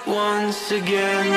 once again.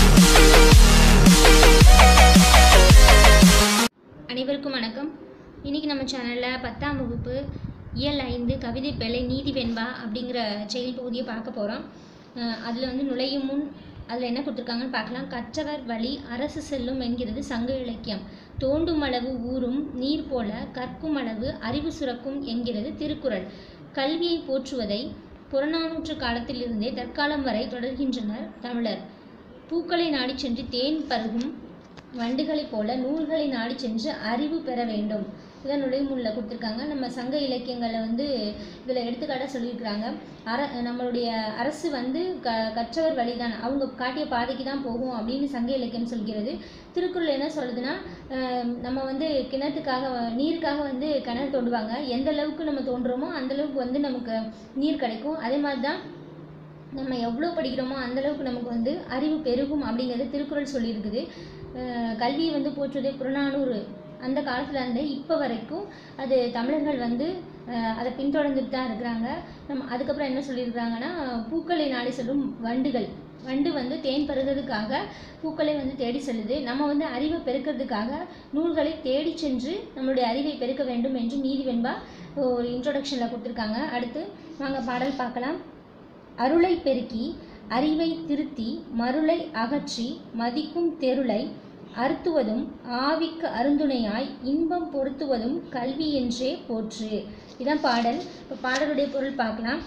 அனைவருக்கும் வணக்கம் இன்றைக்கி நம்ம சேனலில் பத்தாம் வகுப்பு இயல் ஐந்து கவிதை பேழை நீதி வெண்பா அப்படிங்கிற செயல் பகுதியை பார்க்க போகிறோம் அதில் வந்து நுழையும் முன் அதில் என்ன கொடுத்துருக்காங்கன்னு பார்க்கலாம் கற்றவர் வழி அரசு செல்லும் என்கிறது சங்க இலக்கியம் தோண்டும் அளவு ஊறும் நீர் போல கற்கும் அளவு அறிவு சுரக்கும் என்கிறது திருக்குறள் கல்வியை போற்றுவதை புறநானூற்று காலத்திலிருந்தே தற்காலம் வரை தொடர்கின்றனர் தமிழர் பூக்களை நாடிச் சென்று தேன் பருகும் வண்டுகளைப் போல நூல்களை நாடி சென்று அறிவு பெற வேண்டும் இதான் நுழைமுள்ள கொடுத்துருக்காங்க நம்ம சங்க இலக்கியங்களில் வந்து இதில் எடுத்துக்காட்டாக சொல்லியிருக்கிறாங்க அர நம்மளுடைய அரசு வந்து க கற்றவர் வழிதான் அவங்க காட்டிய பாதைக்கு தான் போகும் அப்படின்னு சங்க இலக்கியம் சொல்கிறது திருக்குறள் என்ன சொல்லுதுன்னா அஹ் நம்ம வந்து கிணத்துக்காக வ- நீருக்காக வந்து கிணறு தோண்டுவாங்க எந்த அளவுக்கு நம்ம தோண்டுறோமோ அந்த அளவுக்கு வந்து நமக்கு நீர் கிடைக்கும் அதே மாதிரி தான் நம்ம எவ்வளோ படிக்கிறோமோ அந்த அளவுக்கு நமக்கு வந்து அறிவு பெருகும் அப்படிங்கிறது திருக்குறள் சொல்லியிருக்குது அஹ் கல்வியை வந்து போற்றுவதே புறநானூறு அந்த காலத்துல இருந்து இப்போ வரைக்கும் அது தமிழர்கள் வந்து அஹ் அதை பின்தொடர்ந்துட்டு தான் இருக்கிறாங்க நம்ம அதுக்கப்புறம் என்ன சொல்லியிருக்கிறாங்கன்னா பூக்களை நாடி செல்லும் வண்டுகள் வண்டு வந்து தேன் பருகிறதுக்காக பூக்களை வந்து தேடி செல்லுது நம்ம வந்து அறிவை பெருக்கிறதுக்காக நூல்களை தேடி சென்று நம்மளுடைய அறிவை பெருக்க வேண்டும் என்று நீதி வெண்பா ஒரு இன்ட்ரோடக்ஷனில் கொடுத்துருக்காங்க அடுத்து வாங்க பாடல் பார்க்கலாம் அருளை பெருக்கி அறிவை திருத்தி மருளை அகற்றி மதிக்கும் தெருளை அறுத்துவதும் ஆவிக்கு அருந்துணையாய் இன்பம் பொருத்துவதும் கல்வி என்றே போற்று இதான் பாடல் இப்போ பாடலுடைய பொருள் பார்க்கலாம்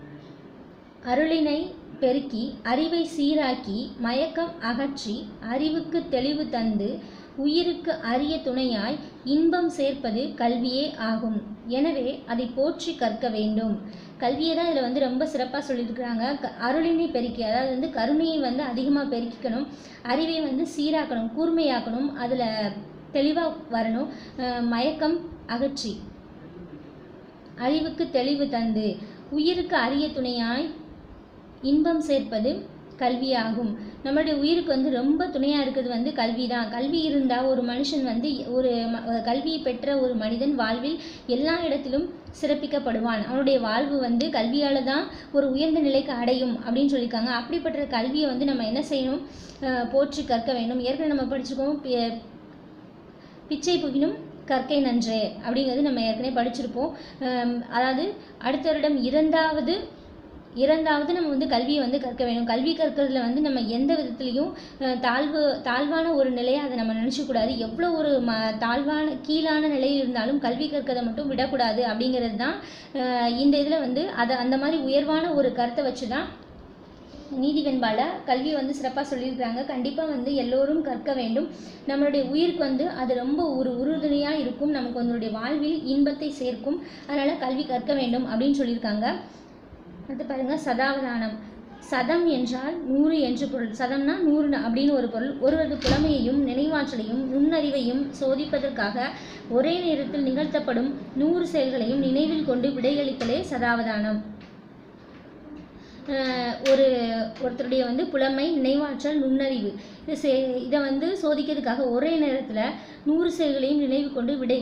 அருளினை பெருக்கி அறிவை சீராக்கி மயக்கம் அகற்றி அறிவுக்கு தெளிவு தந்து உயிருக்கு அரிய துணையாய் இன்பம் சேர்ப்பது கல்வியே ஆகும் எனவே அதை போற்றி கற்க வேண்டும் கல்வியை தான் இதில் வந்து ரொம்ப சிறப்பாக சொல்லியிருக்கிறாங்க க அருளினை பெருக்கி அதாவது வந்து கருணையை வந்து அதிகமாக பெருக்கிக்கணும் அறிவை வந்து சீராக்கணும் கூர்மையாக்கணும் அதில் தெளிவாக வரணும் அஹ் மயக்கம் அகற்றி அறிவுக்கு தெளிவு தந்து உயிருக்கு அரிய துணையாய் இன்பம் சேர்ப்பது கல்வியாகும் நம்மளுடைய உயிருக்கு வந்து ரொம்ப துணையாக இருக்கிறது வந்து கல்வி தான் கல்வி இருந்தால் ஒரு மனுஷன் வந்து ஒரு ம- கல்வியை பெற்ற ஒரு மனிதன் வாழ்வில் எல்லா இடத்திலும் சிறப்பிக்கப்படுவான் அவனுடைய வாழ்வு வந்து கல்வியால் தான் ஒரு உயர்ந்த நிலைக்கு அடையும் அப்படின்னு சொல்லியிருக்காங்க அப்படிப்பட்ட கல்வியை வந்து நம்ம என்ன செய்யணும் அஹ் போற்றி கற்க வேண்டும் ஏற்கனவே நம்ம படிச்சிருக்கோம் பி- பிச்சை புகினும் கற்கை நன்றே அப்படிங்கிறது நம்ம ஏற்கனவே படிச்சிருப்போம் அம், அதாவது அடுத்த வருடம் இரண்டாவது இரண்டாவது நம்ம வந்து கல்வியை வந்து கற்க வேணும் கல்வி கற்கிறதுல வந்து நம்ம எந்த விதத்துலேயும் அஹ், தாழ்வு தாழ்வான ஒரு நிலையை அதை நம்ம நினச்சக்கூடாது எவ்வளோ ஒரு ம தாழ்வான கீழான நிலையில் இருந்தாலும் கல்வி கற்கிறதை மட்டும் விடக்கூடாது அப்படிங்கிறது தான் அஹ், இந்த இதில் வந்து அதை அந்த மாதிரி உயர்வான ஒரு கருத்தை வச்சு தான் நீதி வெண்பால கல்வி வந்து சிறப்பாக சொல்லியிருக்கிறாங்க கண்டிப்பாக வந்து எல்லோரும் கற்க வேண்டும் நம்மளுடைய உயிருக்கு வந்து அது ரொம்ப ஒரு உறுதுணையாக இருக்கும் நமக்கு நம்மளுடைய வாழ்வில் இன்பத்தை சேர்க்கும் அதனால் கல்வி கற்க வேண்டும் அப்படின்னு சொல்லியிருக்காங்க அடுத்து பாருங்க சதாவதானம் சதம் என்றால் நூறு என்று பொருள் சதம்னா நூறு அப்படின்னு ஒரு பொருள் ஒருவரது புலமையையும் நினைவாற்றலையும் நுண்ணறிவையும் சோதிப்பதற்காக ஒரே நேரத்தில் நிகழ்த்தப்படும் நூறு செயல்களையும் நினைவில் கொண்டு விடையளித்தலே சதாவதானம் அஹ் ஒரு ஒருத்தருடைய வந்து புலமை நினைவாற்றல் நுண்ணறிவு இது சே இதை வந்து சோதிக்கிறதுக்காக ஒரே நேரத்தில் நூறு செயல்களையும் நினைவு கொண்டு விடை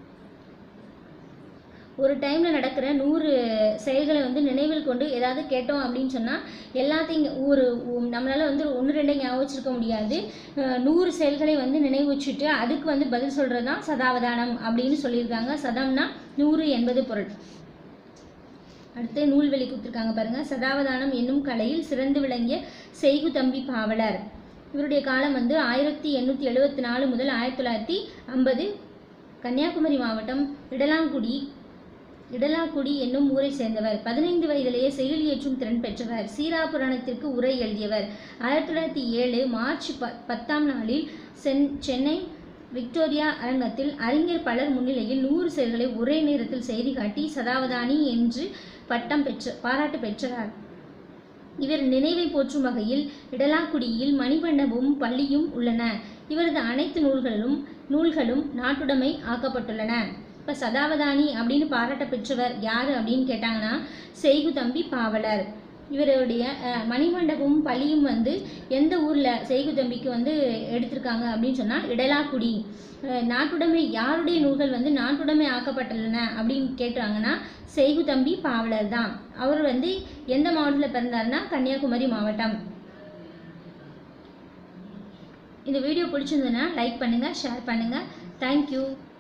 ஒரு டைமில் நடக்கிற நூறு செயல்களை வந்து நினைவில் கொண்டு ஏதாவது கேட்டோம் அப்படின்னு சொன்னால் எல்லாத்தையும் ஒரு உ- நம்மளால வந்து ஒன்று ரெண்டை ஞாபகம் வச்சிருக்க முடியாது அஹ் நூறு செயல்களை வந்து நினைவு வச்சுட்டு அதுக்கு வந்து பதில் சொல்கிறது தான் சதாவதானம் அப்படின்னு சொல்லியிருக்காங்க சதம்னா நூறு என்பது பொருள் அடுத்து நூல்வெளி கொடுத்துருக்காங்க பாருங்க சதாவதானம் என்னும் கலையில் சிறந்து விளங்கிய செய்கு தம்பி பாவலர் இவருடைய காலம் வந்து ஆயிரத்தி எண்ணூற்றி எழுபத்தி நாலு முதல் ஆயிரத்தி தொள்ளாயிரத்தி ஐம்பது கன்னியாகுமரி மாவட்டம் இடலாங்குடி இடலாக்குடி என்னும் ஊரை சேர்ந்தவர் பதினைந்து வயதிலேயே செயல் இயற்றும் திறன் பெற்றவர் சீரா புராணத்திற்கு உரை எழுதியவர் ஆயிரத்தி தொள்ளாயிரத்தி ஏழு மார்ச் ப பத்தாம் நாளில் சென் சென்னை விக்டோரியா அரங்கத்தில் அறிஞர் பலர் முன்னிலையில் நூறு செயல்களை ஒரே நேரத்தில் செய்தி காட்டி சதாவதானி என்று பட்டம் பெற்ற பாராட்டு பெற்றார் இவர் நினைவை போற்றும் வகையில் இடலாக்குடியில் மணிமண்டபமும் பள்ளியும் உள்ளன இவரது அனைத்து நூல்களும் நூல்களும் நாட்டுடைமை ஆக்கப்பட்டுள்ளன இப்போ சதாவதானி அப்படின்னு பாராட்ட பெற்றவர் யார் அப்படின்னு கேட்டாங்கன்னா செய்கு தம்பி பாவலர் இவருடைய அஹ், மணிமண்டபமும் பள்ளியும் வந்து எந்த ஊரில் செய்கு தம்பிக்கு வந்து எடுத்திருக்காங்க அப்படின்னு சொன்னால் இடலாக்குடி அஹ், நாட்டுடைமை யாருடைய நூல்கள் வந்து நாட்டுடைமை ஆக்கப்பட்டுள்ளன அப்படின்னு கேட்டாங்கன்னா செய்கு தம்பி பாவலர் தான் அவர் வந்து எந்த மாவட்டத்தில் பிறந்தாருன்னா கன்னியாகுமரி மாவட்டம் இந்த வீடியோ பிடிச்சிருந்ததுன்னா லைக் பண்ணுங்கள் ஷேர் பண்ணுங்கள் தேங்க்யூ